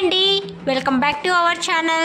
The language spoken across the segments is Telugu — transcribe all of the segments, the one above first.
అండి welcome back to our channel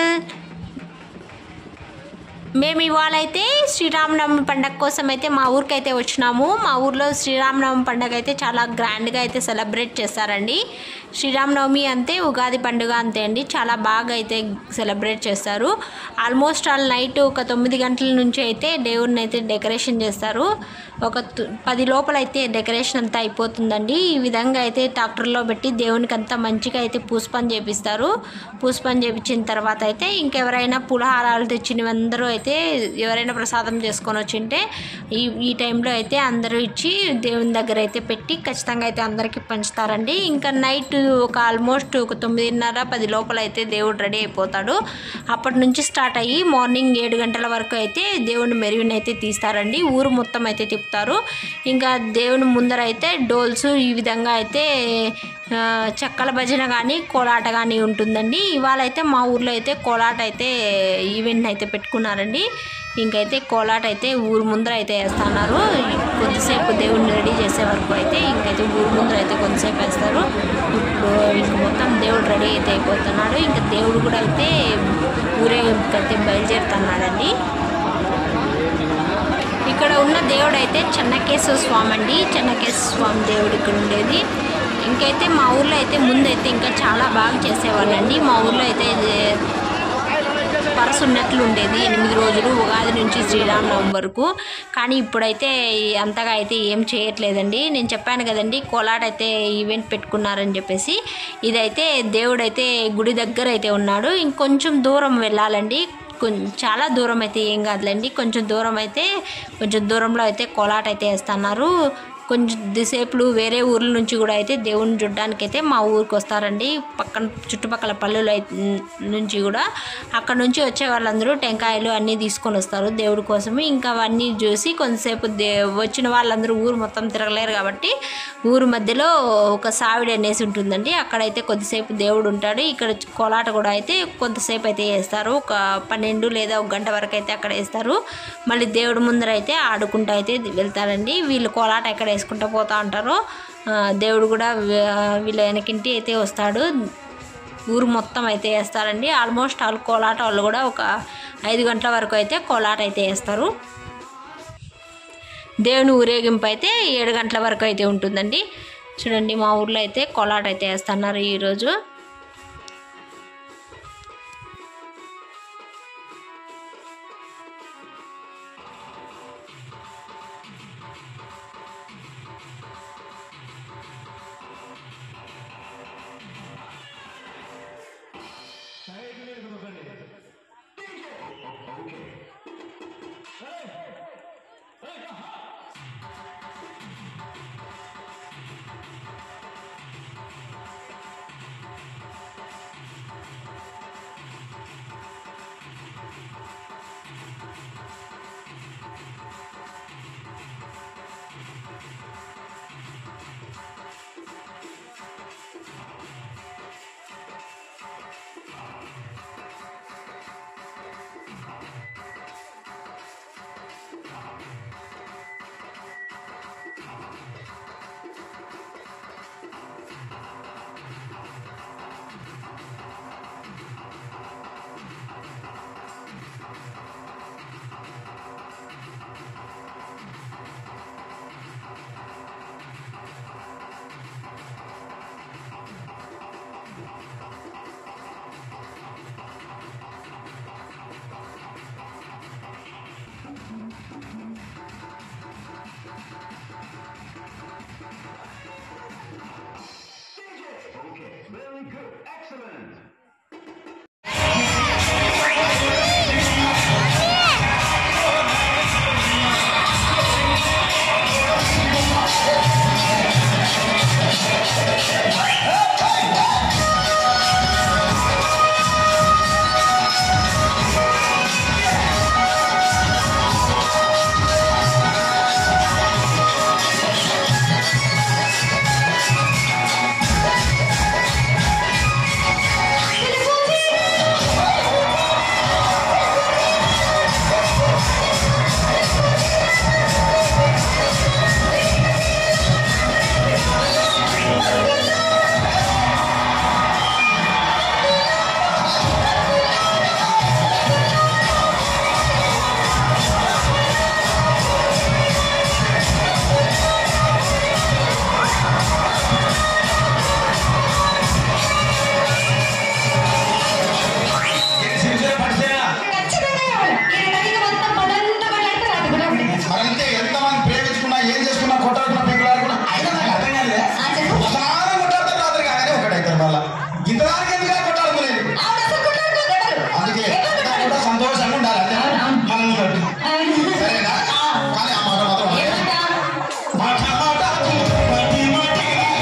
మేము ఇవాళ అయితే శ్రీరామనవమి పండగ కోసం అయితే మా ఊరికి అయితే వచ్చినాము మా ఊర్లో శ్రీరామనవమి పండగ అయితే చాలా గ్రాండ్గా అయితే సెలబ్రేట్ చేస్తారండి శ్రీరామనవమి అంతే ఉగాది పండుగ అంతే అండి చాలా బాగా అయితే సెలబ్రేట్ చేస్తారు ఆల్మోస్ట్ ఆల్ నైట్ ఒక తొమ్మిది గంటల నుంచి అయితే దేవుడిని అయితే డెకరేషన్ చేస్తారు ఒక తు- పది లోపల అయితే డెకరేషన్ అంతా అయిపోతుందండి ఈ విధంగా అయితే ట్రాక్టర్లో పెట్టి దేవునికి అంతా మంచిగా అయితే పూసపం చేపిస్తారు పూసపం చేపించిన తర్వాత అయితే ఇంకెవరైనా పులహారాలు తెచ్చినవి అందరూ అయితే ఎవరైనా ప్రసాదం చేసుకొని వచ్చింటే ఈ ఈ టైంలో అయితే అందరూ ఇచ్చి దేవుని దగ్గర అయితే పెట్టి ఖచ్చితంగా అయితే అందరికీ పంచుతారండి ఇంకా నైట్ ఒక ఆల్మోస్ట్ ఒక తొమ్మిదిన్నర పది లోపల అయితే దేవుడు రెడీ అయిపోతాడు అప్పటి నుంచి స్టార్ట్ అయ్యి మార్నింగ్ ఏడు గంటల వరకు అయితే దేవుని మెరుగుని అయితే తీస్తారండి ఊరు మొత్తం అయితే తిప్పుతారు ఇంకా దేవుని ముందర అయితే డోల్స్ ఈ విధంగా అయితే ఆ, చెక్కల భజన కానీ కోలాట కానీ ఉంటుందండి ఇవాళ అయితే మా ఊర్లో అయితే కోలాట అయితే ఈవెంట్ అయితే పెట్టుకున్నారండి ఇంకైతే కోలాట అయితే ఊరు ముందర అయితే వేస్తున్నారు కొద్దిసేపు దేవుడిని రెడీ చేసే వరకు అయితే ఇంకైతే ఊరు ముందర అయితే కొద్దిసేపు వేస్తారు ఇప్పుడు ఇంక మొత్తం దేవుడు రెడీ అయితే అయిపోతున్నాడు ఇంకా దేవుడు కూడా అయితే ఊరేగింపుకైతే బయలుదేరుతున్నాడండి ఇక్కడ ఉన్న దేవుడు అయితే చెన్నకేశ్వర స్వామి అండి చెన్నకేశ్వర స్వామి దేవుడు ఇక్కడ ఉండేది ఇంకైతే మా ఊర్లో అయితే ముందైతే ఇంకా చాలా బాగా చేసేవాళ్ళండి మా ఊర్లో అయితే ఏ- పరసు ఉన్నట్లు ఉండేది ఎనిమిది రోజులు ఉగాది నుంచి శ్రీరామనవమి వరకు కానీ ఇప్పుడైతే అంతగా అయితే ఏం చేయట్లేదండి నేను చెప్పాను కదండి కోలాట అయితే ఈవెంట్ పెట్టుకున్నారని చెప్పేసి ఇదైతే దేవుడైతే గుడి దగ్గర అయితే ఉన్నాడు ఇంకొంచెం దూరం వెళ్ళాలండి కొం- చాలా దూరం అయితే ఏం కాదులేండి కొంచెం దూరం అయితే కొంచెం దూరంలో అయితే కోలాట అయితే వేస్తున్నారు కొంచెం దిసేపులు వేరే ఊర్ల నుంచి కూడా అయితే దేవుని చూడడానికి అయితే మా ఊరికి వస్తారండి పక్కన చుట్టుపక్కల పల్లెలు అయితే నుంచి కూడా అక్కడ నుంచి వచ్చే వాళ్ళందరూ టెంకాయలు అన్నీ తీసుకొని వస్తారు దేవుడి కోసము ఇంకా అవన్నీ చూసి కొంతసేపు దే వచ్చిన వాళ్ళందరూ ఊరు మొత్తం తిరగలేరు కాబట్టి ఊరు మధ్యలో ఒక సావిడి అనేసి ఉంటుందండి అక్కడైతే కొద్దిసేపు దేవుడు ఉంటాడు ఇక్కడ కోలాట కూడా అయితే కొంతసేపు అయితే వేస్తారు ఒక పన్నెండు లేదా ఒక గంట వరకు అయితే అక్కడ వేస్తారు మళ్ళీ దేవుడి ముందర అయితే ఆడుకుంటూ అయితే వెళ్తారండి వీళ్ళు కోలాట ఎక్కడ వేసుకుంటూ పోతా ఉంటారు ఆ, దేవుడు కూడా వీ- వీళ్ళ వెనకింటి అయితే వస్తాడు ఊరు మొత్తం అయితే వేస్తారండి ఆల్మోస్ట్ ఆల్ కోలాట వాళ్ళు కూడా ఒక ఐదు గంటల వరకు అయితే కోలాట అయితే వేస్తారు దేవుని ఊరేగింపు అయితే ఏడు గంటల వరకు అయితే ఉంటుందండి చూడండి మా ఊర్లో అయితే కోలాట అయితే వేస్తున్నారు ఈరోజు గింతదానికి ఎందుకు కొట్టాలనుకోలేదు ఆవిడ అసలు కొట్లాడుకోగలరు. అందుకే ఎక్కువ అంతా కొట్లాడు. కూడా సంతోషంగా ఉండాలి అంతే మనం తోటి సరేనా కానీ ఆ మాట మాత్రం అనలేదు. ఏమంటా? మాట మాట మాటి మాటి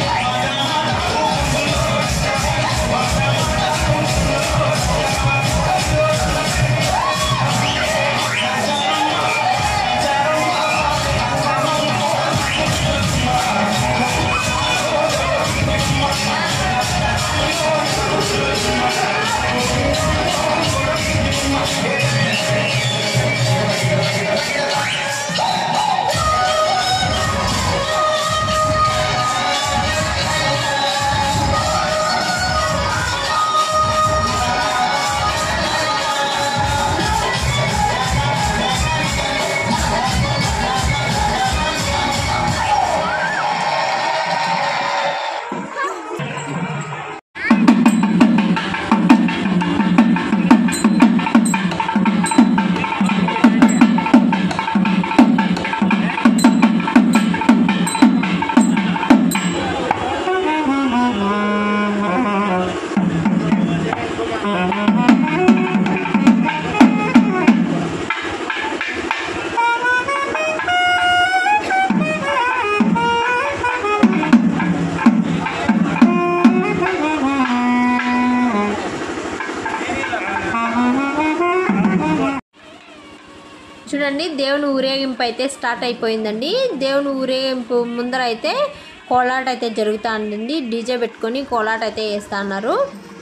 చూడండి దేవుని ఊరేగింపు అయితే స్టార్ట్ అయిపోయిందండి దేవుని ఊరేగింపు ముందర అయితే కోలాట అయితే జరుగుతూ ఉందండి డీజే పెట్టుకొని కోలాట అయితే వేస్తా ఉన్నారు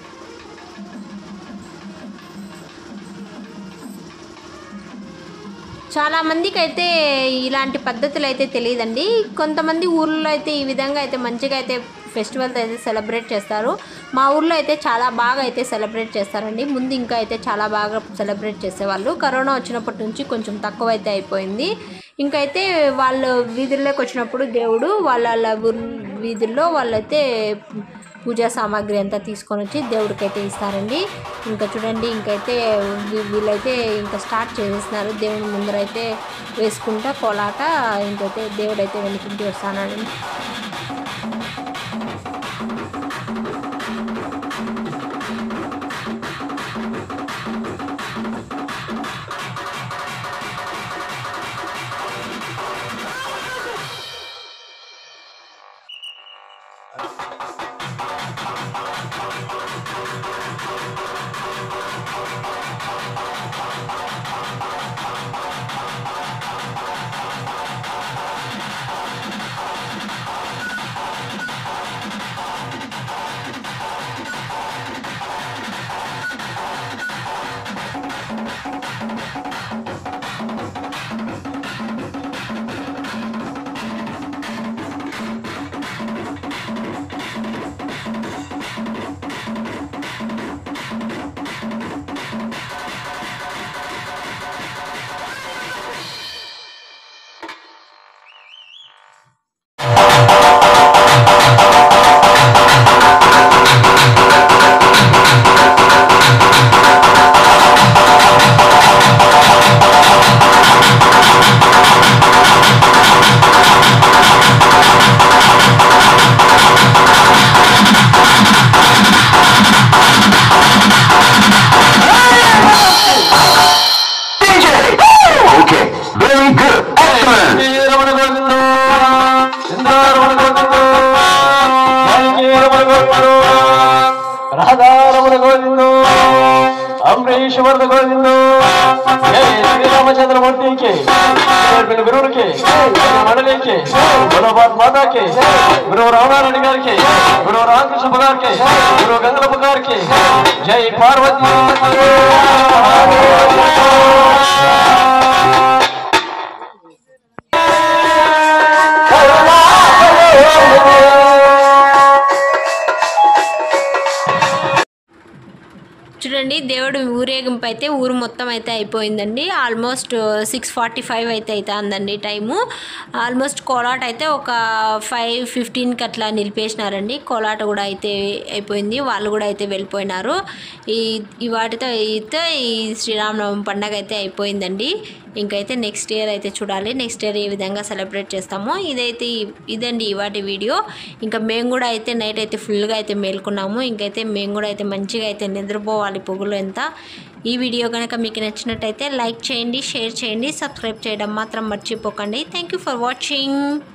చాలా మందికి అయితే ఇలాంటి పద్ధతులు అయితే తెలియదండి కొంతమంది ఊర్లో అయితే ఈ విధంగా అయితే మంచిగా అయితే ఫెస్టివల్స్ అయితే సెలబ్రేట్ చేస్తారు మా ఊర్లో అయితే చాలా బాగా అయితే సెలబ్రేట్ చేస్తారండి ముందు ఇంకా అయితే చాలా బాగా సెలబ్రేట్ చేసేవాళ్ళు కరోనా వచ్చినప్పటి నుంచి కొంచెం తక్కువ అయితే అయిపోయింది ఇంకైతే వాళ్ళు వీధుల్లోకి వచ్చినప్పుడు దేవుడు వాళ్ళ వాళ్ళ ఊర్- వీధుల్లో వాళ్ళైతే పూజా సామాగ్రి అంతా తీసుకొని వచ్చి దేవుడికి అయితే ఇస్తారండి ఇంకా చూడండి ఇంకైతే వీ- వీళ్ళైతే ఇంకా స్టార్ట్ చేసేస్తున్నారు దేవుని ముందరైతే వేసుకుంటా కోలాట ఇంకైతే దేవుడైతే వెనుకుంటూ వస్తానండి Okay, very good, excellent. Radha Ramana గోవిందో అంబరీశ్వర గోవిందో జై శ్రీరామచంద్రమూర్తికి జై గురువులకి మండలికి గురు మాతాకి గురువు రామారెడ్డి గారికి గురువు రామకృష్ణ గారికి గురువు గంగలప్ప గారికి జై పార్వతీ చూడండి దేవుడు ఊరేగింపు అయితే ఊరు మొత్తం అయితే అయిపోయిందండి ఆల్మోస్ట్ సిక్స్ ఫార్టీ ఫైవ్ అయితే అవుతుందండి టైము ఆల్మోస్ట్ కోలాట అయితే ఒక ఫైవ్ ఫిఫ్టీన్కి అట్లా నిలిపేసినారండి కోలాట కూడా అయితే అయిపోయింది వాళ్ళు కూడా అయితే వెళ్ళిపోయినారు ఈ ఈ వాటితో అయితే ఈ శ్రీరామనవమి పండగ అయితే అయిపోయిందండి ఇంకైతే నెక్స్ట్ ఇయర్ అయితే చూడాలి నెక్స్ట్ ఇయర్ ఏ విధంగా సెలబ్రేట్ చేస్తామో ఇదైతే ఈ- ఇదండి ఇవాటి వీడియో ఇంకా మేము కూడా అయితే నైట్ అయితే ఫుల్గా అయితే మేల్కొన్నాము ఇంకైతే మేము కూడా అయితే మంచిగా అయితే నిద్రపోవాలి పొగులు ఎంత ఈ వీడియో కనుక మీకు నచ్చినట్టయితే లైక్ చేయండి షేర్ చేయండి సబ్స్క్రైబ్ చేయడం మాత్రం మర్చిపోకండి థ్యాంక్ యూ ఫర్ వాచింగ్